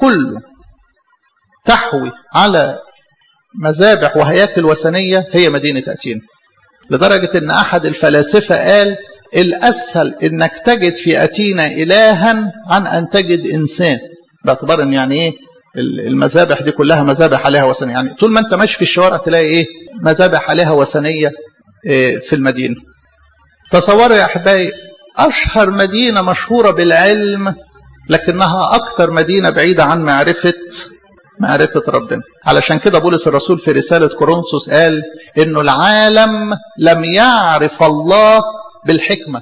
كله تحوي على مذابح وهياكل وثنية هي مدينة أتينا لدرجة أن أحد الفلاسفة قال الأسهل أنك تجد في أتينا إلها عن أن تجد إنسان باعتبار أن يعني إيه المذابح دي كلها مذابح عليها وثنية يعني طول ما أنت ماشي في الشوارع تلاقي إيه مذابح عليها وثنية إيه في المدينة تصوروا يا أحبائي أشهر مدينة مشهورة بالعلم لكنها أكثر مدينة بعيدة عن معرفة معرفة ربنا علشان كده بولس الرسول في رسالة كورنثوس قال إنه العالم لم يعرف الله بالحكمة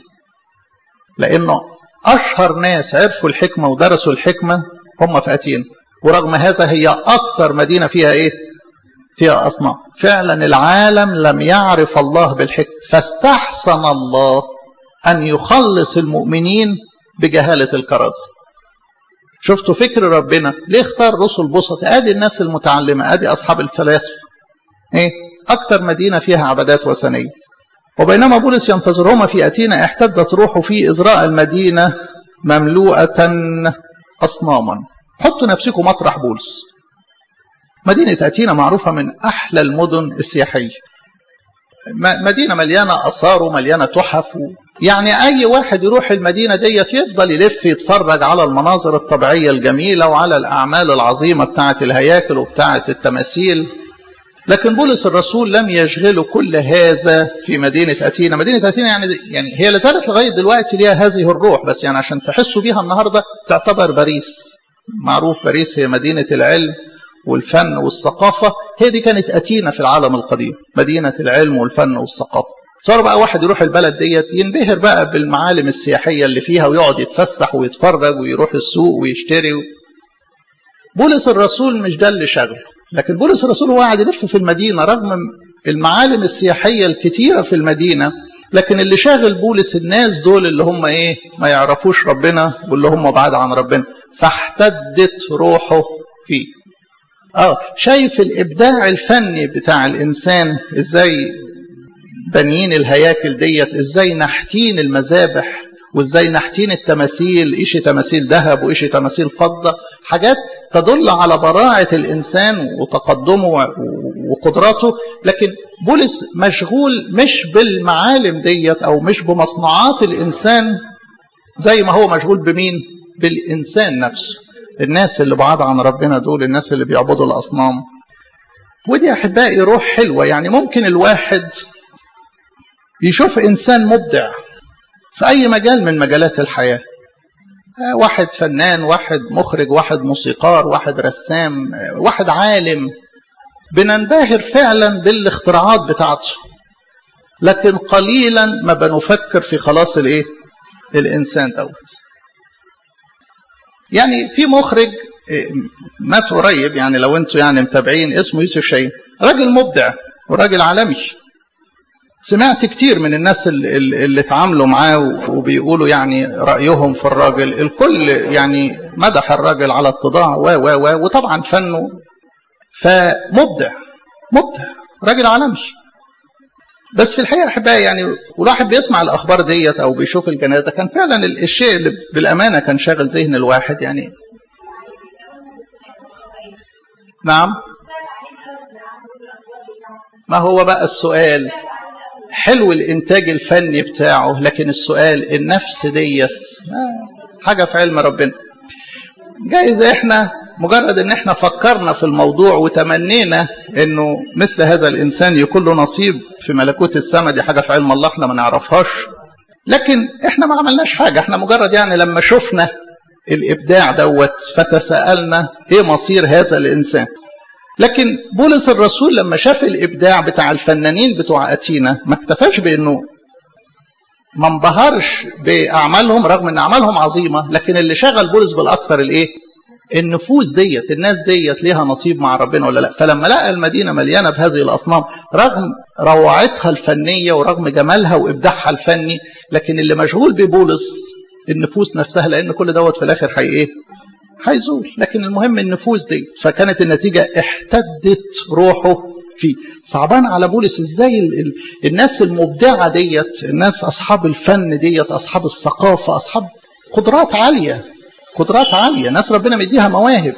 لأنه أشهر ناس عرفوا الحكمة ودرسوا الحكمة هم في أتين ورغم هذا هي أكثر مدينة فيها إيه؟ فيها أصنام فعلا العالم لم يعرف الله بالحكمة فاستحسن الله أن يخلص المؤمنين بجهالة الكرازة شفتوا فكر ربنا ليه اختار رسل بسط ادي الناس المتعلمه ادي اصحاب الفلاسفه ايه اكتر مدينه فيها عبادات وثنيه وبينما بولس ينتظرهما في اتينا احتدت روحه في ازراء المدينه مملوءه اصناما حطوا نفسكم مطرح بولس مدينه اتينا معروفه من احلى المدن السياحيه مدينه مليانه اثار ومليانه تحف يعني اي واحد يروح المدينه ديت يفضل يلف يتفرج على المناظر الطبيعيه الجميله وعلى الاعمال العظيمه بتاعه الهياكل وبتاعه التماثيل لكن بولس الرسول لم يشغله كل هذا في مدينه اتينا مدينه اتينا يعني يعني هي لازالت لغايه دلوقتي ليها هذه الروح بس يعني عشان تحسوا بيها النهارده تعتبر باريس معروف باريس هي مدينه العلم والفن والثقافة هي دي كانت أتينا في العالم القديم مدينة العلم والفن والثقافة صار بقى واحد يروح البلد ديت ينبهر بقى بالمعالم السياحية اللي فيها ويقعد يتفسح ويتفرج ويروح السوق ويشتري و... بولس الرسول مش ده اللي شغله لكن بولس الرسول هو قاعد يلف في المدينة رغم المعالم السياحية الكتيرة في المدينة لكن اللي شاغل بولس الناس دول اللي هم ايه ما يعرفوش ربنا واللي هم بعاد عن ربنا فاحتدت روحه فيه اه شايف الابداع الفني بتاع الانسان ازاي بنيين الهياكل ديت ازاي نحتين المذابح وازاي نحتين التماثيل ايش تماثيل ذهب وايش تماثيل فضه حاجات تدل على براعه الانسان وتقدمه وقدراته لكن بولس مشغول مش بالمعالم ديت او مش بمصنوعات الانسان زي ما هو مشغول بمين بالانسان نفسه الناس اللي بعاد عن ربنا دول الناس اللي بيعبدوا الأصنام ودي أحبائي روح حلوة يعني ممكن الواحد يشوف إنسان مبدع في أي مجال من مجالات الحياة واحد فنان واحد مخرج واحد موسيقار واحد رسام واحد عالم بننبهر فعلا بالاختراعات بتاعته لكن قليلا ما بنفكر في خلاص الايه الانسان دوت يعني في مخرج مات قريب يعني لو انتوا يعني متابعين اسمه يوسف شاهين راجل مبدع وراجل عالمي سمعت كتير من الناس اللي, اللي اتعاملوا معاه وبيقولوا يعني رأيهم في الراجل الكل يعني مدح الراجل على اتضاع و و و وطبعا فنه فمبدع مبدع راجل عالمي بس في الحقيقه احبائي يعني والواحد بيسمع الاخبار ديت او بيشوف الجنازه كان فعلا الشيء اللي بالامانه كان شاغل ذهن الواحد يعني نعم ما هو بقى السؤال حلو الانتاج الفني بتاعه لكن السؤال النفس ديت حاجه في علم ربنا جايز احنا مجرد ان احنا فكرنا في الموضوع وتمنينا انه مثل هذا الانسان يكون له نصيب في ملكوت السماء دي حاجه في علم الله احنا ما نعرفهاش لكن احنا ما عملناش حاجه احنا مجرد يعني لما شفنا الابداع دوت فتساءلنا ايه مصير هذا الانسان لكن بولس الرسول لما شاف الابداع بتاع الفنانين بتوع اتينا ما اكتفاش بانه ما انبهرش باعمالهم رغم ان اعمالهم عظيمه لكن اللي شغل بولس بالاكثر الايه النفوس ديت الناس ديت ليها نصيب مع ربنا ولا لا فلما لقى المدينة مليانة بهذه الأصنام رغم روعتها الفنية ورغم جمالها وإبداعها الفني لكن اللي مشغول ببولس النفوس نفسها لأن كل دوت في الآخر حي إيه هيزول لكن المهم النفوس دي فكانت النتيجة احتدت روحه فيه صعبان على بولس ازاي ال ال الناس المبدعة ديت الناس أصحاب الفن ديت أصحاب الثقافة أصحاب قدرات عالية قدرات عالية ناس ربنا مديها مواهب